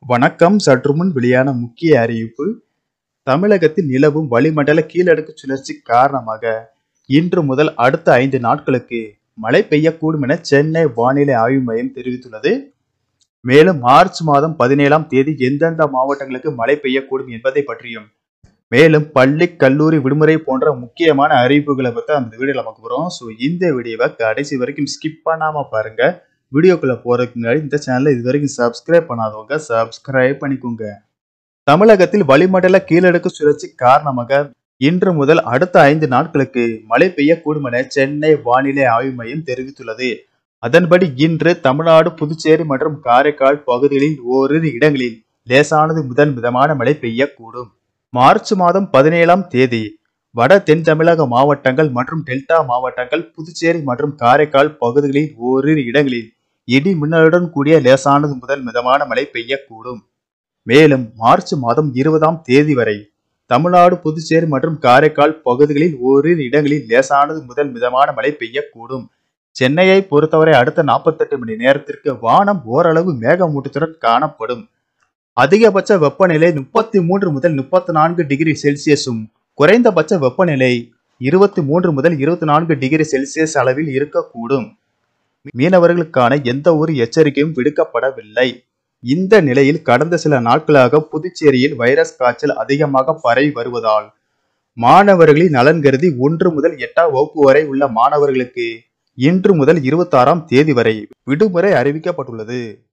வணக்கம் சற்றுமுன் வெளியான முக்கிய அறிவிப்பு தமிழகத்தில் நிலவும் வளிமண்டல கீழடுக்கு சுழற்சி காரணமாக இன்று முதல் அடுத்த ஐந்து நாட்களுக்கு மழை பெய்யக்கூடும் என சென்னை வானிலை ஆய்வு மையம் தெரிவித்துள்ளது மேலும் மார்ச் மாதம் பதினேழாம் தேதி எந்தெந்த மாவட்டங்களுக்கு மழை பெய்யக்கூடும் என்பதை பற்றியும் மேலும் பள்ளி கல்லூரி விடுமுறை போன்ற முக்கியமான அறிவிப்புகளை பற்றி அந்த வீடியோவில் பார்க்க போகிறோம் ஸோ இந்த வீடியோவை கடைசி வரைக்கும் ஸ்கிப் பண்ணாம பாருங்க வீடியோக்குள்ள போறதுக்கு முன்னாடி இந்த சேனலை இது வரைக்கும் சப்ஸ்கிரைப் பண்ணாதவங்க சப்ஸ்கிரைப் பண்ணிக்கோங்க தமிழகத்தில் வளிமண்டல கீழடுக்கு சுழற்சி காரணமாக இன்று முதல் அடுத்த ஐந்து நாட்களுக்கு மழை பெய்யக்கூடும் என சென்னை வானிலை ஆய்வு மையம் தெரிவித்துள்ளது அதன்படி இன்று தமிழ்நாடு புதுச்சேரி மற்றும் காரைக்கால் பகுதிகளில் ஓரிரு இடங்களில் லேசானது முதல் மிதமான மழை பெய்யக்கூடும் மார்ச் மாதம் பதினேழாம் தேதி வட தென் தமிழக மாவட்டங்கள் மற்றும் டெல்டா மாவட்டங்கள் புதுச்சேரி மற்றும் காரைக்கால் பகுதிகளில் ஓரிரு இடங்களில் இடி மின்னலுடன் கூடிய லேசானது முதல் மிதமான மழை பெய்யக்கூடும் மேலும் மார்ச் மாதம் இருபதாம் தேதி வரை தமிழ்நாடு புதுச்சேரி மற்றும் காரைக்கால் பகுதிகளில் ஓரிரு இடங்களில் லேசானது முதல் மிதமான மழை பெய்யக்கூடும் சென்னையை பொறுத்தவரை அடுத்த நாற்பத்தெட்டு மணி நேரத்திற்கு வானம் ஓரளவு மேகமூட்டத்துடன் காணப்படும் அதிகபட்ச வெப்பநிலை முப்பத்தி மூன்று முதல் முப்பத்தி நான்கு டிகிரி செல்சியஸும் குறைந்தபட்ச வெப்பநிலை இருபத்தி மூன்று முதல் இருபத்தி நான்கு டிகிரி செல்சியஸ் அளவில் இருக்கக்கூடும் மீனவர்களுக்கான எந்த ஒரு எச்சரிக்கையும் விடுக்கப்படவில்லை இந்த நிலையில் கடந்த சில நாட்களாக புதுச்சேரியில் வைரஸ் காய்ச்சல் அதிகமாக பரவி வருவதால் மாணவர்களின் நலன் கருதி ஒன்று முதல் எட்டாம் வகுப்பு வரை உள்ள மாணவர்களுக்கு இன்று முதல் இருபத்தாறாம் தேதி வரை விடுமுறை அறிவிக்கப்பட்டுள்ளது